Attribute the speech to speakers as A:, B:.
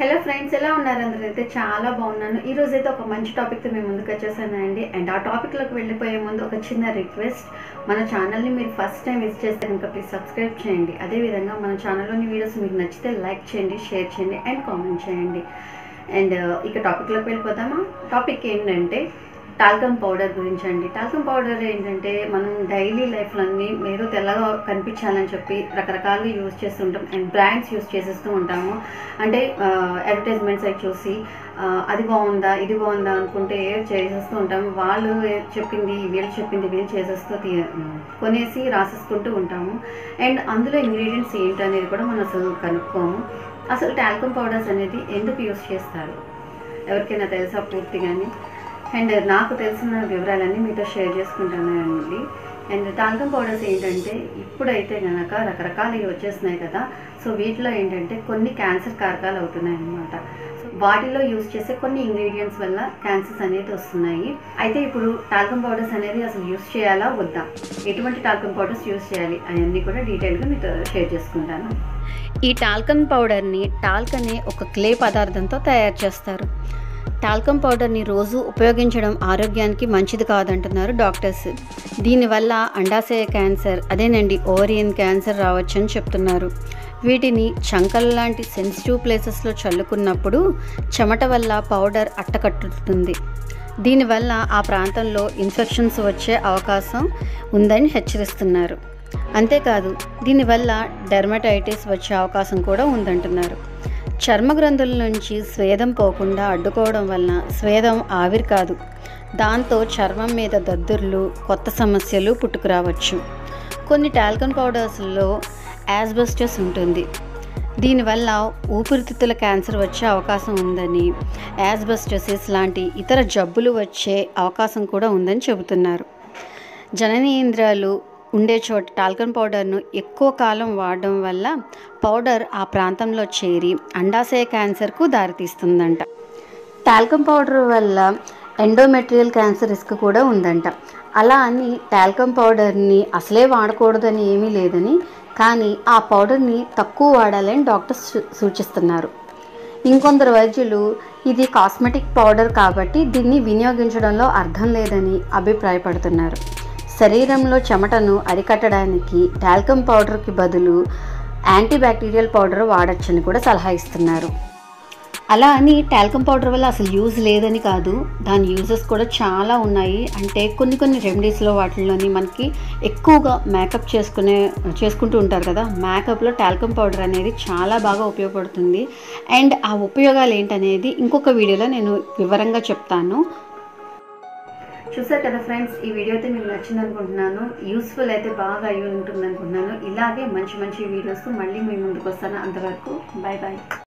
A: hello friends ఎలా ఉన్నారు అందరూ అయితే చాలా బాగున్నాను ఈ రోజు అయితే ఒక మంచి టాపిక్తో మేము ముందుకు వచ్చేసానండి అండ్ ఆ టాపిక్లోకి వెళ్ళిపోయే ముందు ఒక చిన్న రిక్వెస్ట్ మన ఛానల్ని మీరు ఫస్ట్ టైం విజిట్ చేస్తే కనుక ప్లీజ్ సబ్స్క్రైబ్ చేయండి అదేవిధంగా మన ఛానల్లోని వీడియోస్ మీకు నచ్చితే లైక్ చేయండి షేర్ చేయండి అండ్ కామెంట్ చేయండి అండ్ ఇక టాపిక్లోకి వెళ్ళిపోతామా టాపిక్ ఏంటంటే టాల్కమ్ పౌడర్ గురించి అండి టాల్కమ్ పౌడర్ ఏంటంటే మనం డైలీ లైఫ్లోని మీరు తెల్లగా కనిపించాలని చెప్పి రకరకాలుగా యూజ్ చేస్తుంటాం అండ్ బ్రాండ్స్ యూజ్ చేసేస్తూ ఉంటాము అంటే అడ్వర్టైజ్మెంట్స్ అవి చూసి ఆ, అది బాగుందా ఇది బాగుందా అనుకుంటే చేసేస్తూ ఉంటాము వాళ్ళు ఏ- చెప్పింది వీళ్ళు చెప్పింది వీళ్ళు చేసేస్తూ తీ- కొనేసి రాసేసుకుంటూ ఉంటాము అండ్ అందులో ఇంగ్రీడియంట్స్ ఏంటి అనేది కూడా మనం అసలు కనుక్కోము అసలు టాల్కమ్ పౌడర్స్ అనేది ఎందుకు యూస్ చేస్తారు ఎవరికైనా తెలుసా పూర్తిగాని అండ్ నాకు తెలిసిన వివరాలన్నీ మీతో షేర్ చేసుకుంటానండి అండ్ టాల్కమ్ పౌడర్స్ ఏంటంటే ఇప్పుడైతే కనుక రకరకాలు వచ్చేస్తున్నాయి కదా సో వీటిలో ఏంటంటే కొన్ని క్యాన్సర్ కారకాలు అవుతున్నాయి అన్నమాట సో వాటిలో యూజ్ చేసే కొన్ని ఇంగ్రీడియంట్స్ వల్ల క్యాన్సర్స్ అనేది వస్తున్నాయి అయితే ఇప్పుడు టాల్కమ్ పౌడర్స్ అనేది అసలు యూస్ చేయాలా వద్దా ఎటువంటి టాల్కమ్ పౌడర్స్ యూస్ చేయాలి అవన్నీ కూడా డీటెయిల్గా మీతో షేర్ చేసుకుంటాను
B: ఈ టాల్కమ్ పౌడర్ని టాల్క్ అనే ఒక క్లే పదార్థంతో తయారు చేస్తారు టాల్కమ్ పౌడర్ని రోజు ఉపయోగించడం ఆరోగ్యానికి మంచిది కాదంటున్నారు డాక్టర్స్ దీనివల్ల అండాశయ క్యాన్సర్ అదేనండి ఓరియన్ క్యాన్సర్ రావచ్చని చెప్తున్నారు వీటిని చంకల లాంటి సెన్సిటివ్ ప్లేసెస్లో చల్లుకున్నప్పుడు చెమట వల్ల పౌడర్ అట్టకట్టుతుంది దీనివల్ల ఆ ప్రాంతంలో ఇన్ఫెక్షన్స్ వచ్చే అవకాశం ఉందని హెచ్చరిస్తున్నారు అంతేకాదు దీనివల్ల డెర్మటైటిస్ వచ్చే అవకాశం కూడా ఉందంటున్నారు చర్మ గ్రంథుల నుంచి స్వేదం పోకుండా అడ్డుకోవడం వలన స్వేదం ఆవిరి కాదు దాంతో చర్మం మీద దద్దుర్లు కొత్త సమస్యలు పుట్టుకురావచ్చు కొన్ని టాల్కన్ పౌడర్స్లో యాస్బెస్టస్ ఉంటుంది దీనివల్ల ఊపిరితిత్తుల క్యాన్సర్ వచ్చే అవకాశం ఉందని యాస్బెస్టసిస్ లాంటి ఇతర జబ్బులు వచ్చే అవకాశం కూడా ఉందని చెబుతున్నారు జననేంద్రియాలు ఉండే చోట టాల్కన్ పౌడర్ను ఎక్కువ కాలం వాడడం వల్ల పౌడర్ ఆ ప్రాంతంలో చేరి అండాశయ క్యాన్సర్కు దారితీస్తుందంట టాల్కమ్ పౌడర్ వల్ల ఎండోమెట్రియల్ క్యాన్సర్ రిస్క్ కూడా ఉందంట అలా అని టాల్కమ్ పౌడర్ని అసలే వాడకూడదని ఏమీ లేదని కానీ ఆ పౌడర్ని తక్కువ వాడాలని డాక్టర్స్ సూ- సూచిస్తున్నారు ఇంకొందరు వైద్యులు ఇది కాస్మెటిక్ పౌడర్ కాబట్టి దీన్ని వినియోగించడంలో అర్థం లేదని అభిప్రాయపడుతున్నారు శరీరంలో చెమటను అరికట్టడానికి టాల్కమ్ పౌడర్కి బదులు యాంటీబ్యాక్టీరియల్ పౌడర్ వాడచ్చని కూడా సలహా ఇస్తున్నారు అలా అని టాల్కమ్ పౌడర్ వల్ల అసలు యూజ్ లేదని కాదు దాని యూజెస్ కూడా చాలా ఉన్నాయి అంటే కొన్ని కొన్ని రెమెడీస్లో వాటిల్లోని మనకి ఎక్కువగా మేకప్ చేసుకునే చేసుకుంటూ ఉంటారు కదా మేకప్లో టాల్కమ్ పౌడర్ అనేది చాలా బాగా ఉపయోగపడుతుంది అండ్ ఆ ఉపయోగాలు ఏంటనేది ఇంకొక వీడియోలో నేను వివరంగా చెప్తాను
A: చూసారు కదా ఫ్రెండ్స్ ఈ వీడియో అయితే మీకు నచ్చింది అనుకుంటున్నాను యూస్ఫుల్ అయితే బాగా అయి ఉంటుంది అనుకుంటున్నాను ఇలాగే మంచి మంచి వీడియోస్ మళ్ళీ మీ ముందుకు వస్తాను అంతవరకు బాయ్ బాయ్